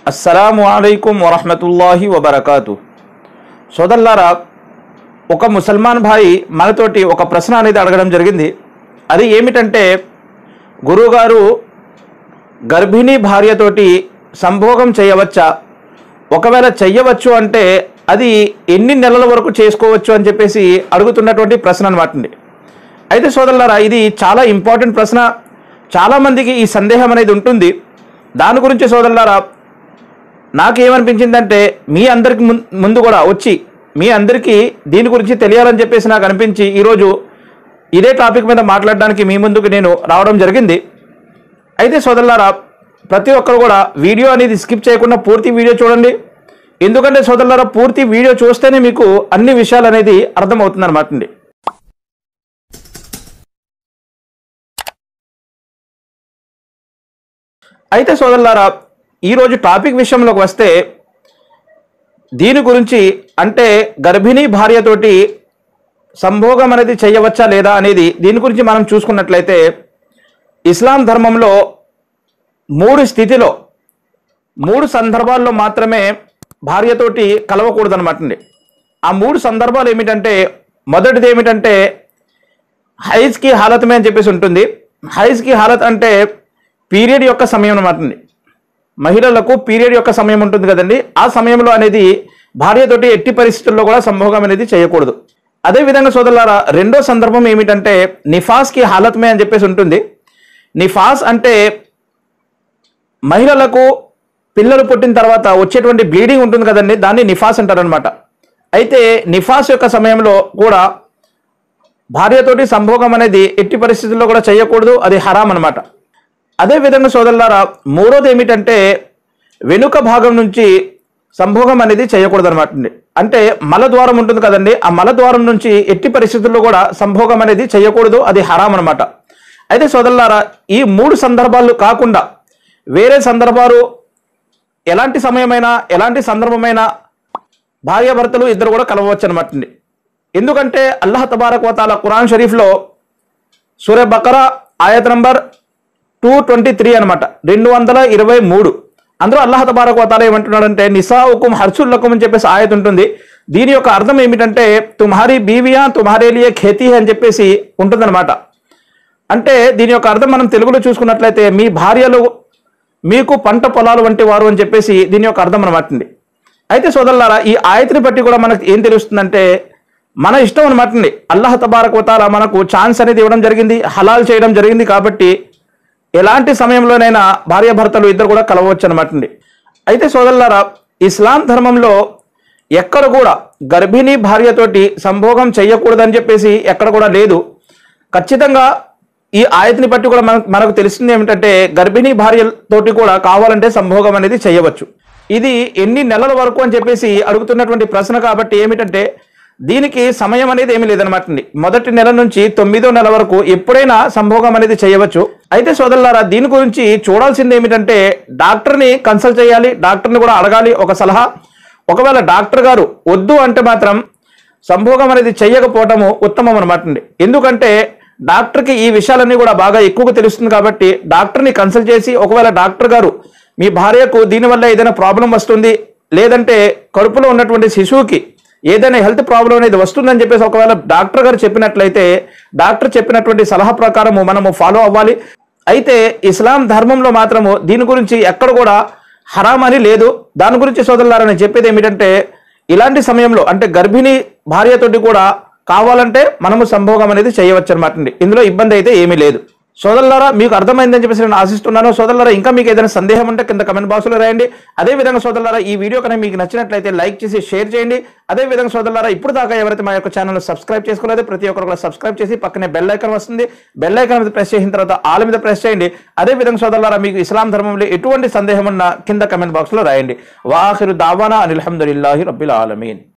అస్సలాము అలైకుం వరహమతుల్లాహి వబర్కాతు సోదల్లారా ఒక ముసల్మాన్ భాయి మనతోటి ఒక ప్రశ్న అనేది అడగడం జరిగింది అది ఏమిటంటే గురువుగారు గర్భిణీ భార్యతోటి సంభోగం చేయవచ్చా ఒకవేళ చెయ్యవచ్చు అంటే అది ఎన్ని నెలల వరకు చేసుకోవచ్చు అని చెప్పేసి అడుగుతున్నటువంటి ప్రశ్న అనమాట అండి అయితే సోదరులారా ఇది చాలా ఇంపార్టెంట్ ప్రశ్న చాలామందికి ఈ సందేహం అనేది ఉంటుంది దాని గురించి సోదరులారా నాకేమనిపించిందంటే మీ అందరికి ముం- ముందు కూడా వచ్చి మీ అందరికీ దీని గురించి తెలియాలని చెప్పేసి నాకు అనిపించి ఈరోజు ఇదే టాపిక్ మీద మాట్లాడడానికి మీ ముందుకు నేను రావడం జరిగింది అయితే సోదరులారా ప్రతి ఒక్కరు కూడా వీడియో అనేది స్కిప్ చేయకుండా పూర్తి వీడియో చూడండి ఎందుకంటే సోదరులారా పూర్తి వీడియో చూస్తేనే మీకు అన్ని విషయాలు అనేది అర్థమవుతుంది అనమాట అండి అయితే సోదరులారా ఈరోజు టాపిక్ విషయంలోకి వస్తే దీని గురించి అంటే గర్భిణీ భార్యతోటి సంభోగం అనేది చేయవచ్చా లేదా అనేది దీని గురించి మనం చూసుకున్నట్లయితే ఇస్లాం ధర్మంలో మూడు స్థితిలో మూడు సందర్భాల్లో మాత్రమే భార్యతోటి కలవకూడదు అనమాట అండి ఆ మూడు సందర్భాలు ఏమిటంటే మొదటిది ఏమిటంటే హైజ్కి హాలతమే అని చెప్పేసి ఉంటుంది హైజ్కి హాలత్ అంటే పీరియడ్ యొక్క సమయం అనమాట అండి మహిళలకు పీరియడ్ యొక్క సమయం ఉంటుంది కదండి ఆ సమయంలో అనేది భార్యతోటి ఎట్టి పరిస్థితుల్లో కూడా సంభోగం అనేది చేయకూడదు అదేవిధంగా సోదరులారా రెండో సందర్భం ఏమిటంటే నిఫాస్కి హాలత్మే అని చెప్పేసి ఉంటుంది నిఫాస్ అంటే మహిళలకు పిల్లలు పుట్టిన తర్వాత వచ్చేటువంటి బ్లీడింగ్ ఉంటుంది కదండి దాన్ని నిఫాస్ అంటారనమాట అయితే నిఫాస్ యొక్క సమయంలో కూడా భార్యతోటి సంభోగం అనేది ఎట్టి పరిస్థితుల్లో కూడా చేయకూడదు అది హరాం అనమాట అదే విధంగా సోదరులారా మూడోది ఏమిటంటే వెనుక భాగం నుంచి సంభోగం అనేది చేయకూడదు అనమాట అంటే మలద్వారం ఉంటుంది కదండి ఆ మలద్వారం నుంచి ఎట్టి పరిస్థితుల్లో కూడా సంభోగం అనేది చేయకూడదు అది హరాం అనమాట అయితే సోదరులారా ఈ మూడు సందర్భాలు కాకుండా వేరే సందర్భాలు ఎలాంటి సమయమైనా ఎలాంటి సందర్భమైనా భార్యాభర్తలు ఇద్దరు కూడా కలవచ్చు అనమాట ఎందుకంటే అల్లాహ్ తబారక్ వతాల ఖురాన్ షరీఫ్లో సూర్య బకరా ఆయత్ నంబర్ టూ ట్వంటీ త్రీ అనమాట రెండు వందల ఇరవై మూడు అందులో అల్లాహ్ తబారక్ వతాల ఏమంటున్నాడంటే నిసా హుకుం హర్సుల్లకుం అని చెప్పేసి ఆయత్ ఉంటుంది దీని యొక్క అర్థం ఏమిటంటే తుమ్హారీ బీవియా తుమ్హారే లియే ఖేతీ అని చెప్పేసి ఉంటుందన్నమాట అంటే దీని యొక్క అర్థం మనం తెలుగులో చూసుకున్నట్లయితే మీ భార్యలు మీకు పంట పొలాలు వంటి వారు అని చెప్పేసి దీని యొక్క అర్థం అనమాట అండి అయితే సోదరులారా ఈ ఆయతిని బట్టి కూడా మనకు ఏం తెలుస్తుందంటే మన ఇష్టం అనమాట అండి అల్లాహ్ తబారక్ వతాల మనకు ఛాన్స్ అనేది ఇవ్వడం జరిగింది హలాల్ చేయడం జరిగింది కాబట్టి ఎలాంటి సమయంలోనైనా భార్యాభర్తలు ఇద్దరు కూడా కలవచ్చు అనమాట అండి అయితే సోదరులారా ఇస్లాం ధర్మంలో ఎక్కడ కూడా గర్భిణీ భార్యతోటి సంభోగం చేయకూడదని చెప్పేసి ఎక్కడ కూడా లేదు ఖచ్చితంగా ఈ ఆయతిని బట్టి కూడా మనకు మనకు తెలిసింది ఏమిటంటే గర్భిణీ భార్యతోటి కూడా కావాలంటే సంభోగం అనేది చేయవచ్చు ఇది ఎన్ని నెలల వరకు అని చెప్పేసి అడుగుతున్నటువంటి ప్రశ్న కాబట్టి ఏమిటంటే దీనికి సమయం అనేది ఏమీ లేదనమాట అండి మొదటి నెల నుంచి తొమ్మిదో నెల వరకు ఎప్పుడైనా సంభోగం అనేది చేయవచ్చు అయితే సోదరులారా దీని గురించి చూడాల్సింది ఏమిటంటే డాక్టర్ని కన్సల్ట్ చేయాలి డాక్టర్ని కూడా అడగాలి ఒక సలహా ఒకవేళ డాక్టర్ గారు వద్దు అంటే మాత్రం సంభోగం అనేది చెయ్యకపోవటము ఉత్తమం అనమాట అండి ఎందుకంటే డాక్టర్కి ఈ విషయాలన్నీ కూడా బాగా ఎక్కువగా తెలుస్తుంది కాబట్టి డాక్టర్ని కన్సల్ట్ చేసి ఒకవేళ డాక్టర్ గారు మీ భార్యకు దీనివల్ల ఏదైనా ప్రాబ్లం వస్తుంది లేదంటే కడుపులో ఉన్నటువంటి శిశువుకి ఏదైనా హెల్త్ ప్రాబ్లం అనేది వస్తుందని చెప్పేసి ఒకవేళ డాక్టర్ గారు చెప్పినట్లయితే డాక్టర్ చెప్పినటువంటి సలహా ప్రకారము మనము ఫాలో అవ్వాలి అయితే ఇస్లాం ధర్మంలో మాత్రము దీని గురించి ఎక్కడ కూడా హరాం అని లేదు దాని గురించి సోదరులారా నేను చెప్పేది ఏమిటంటే ఇలాంటి సమయంలో అంటే గర్భిణీ భార్యతోటి కూడా కావాలంటే మనము సంభోగం అనేది చేయవచ్చు అనమాట అండి ఇందులో ఇబ్బంది అయితే ఏమీ లేదు సోదరులారా మీకు అర్థమైందని చెప్పేసి నేను ఆశిస్తున్నాను సోదరులారా ఇంకా మీకు ఏదైనా సందేహం ఉంటే కింద కమెంట్ బాక్స్లో రాయండి అదే విధంగా సోదరులారా ఈ వీడియో కనుక మీకు నచ్చినట్లయితే లైక్ చేసి షేర్ చేయండి అదే విధంగా సోదరులారా ఇప్పుడు దాకా ఎవరైతే మా యొక్క ఛానల్ సబ్స్క్రైబ్ చేసుకోలేదో ప్రతి ఒక్కరు కూడా సబ్స్క్రైబ్ చేసి పక్కనే బెల్ ఐకాన్ వస్తుంది బెల్ ఐకాన్ మీద ప్రెస్ చేసిన తర్వాత ఆల్ మీద ప్రెస్ చేయండి అదే విధంగా సోదరులారా మీకు ఇస్లాం ధర్మంలో ఎటువంటి సందేహం ఉన్నా కింద కమెంట్ బాక్స్లో రాయండి వాహిరు దావానా అనిల్హమ్దుల్లాహి రబ్బిల్ ఆలమీన్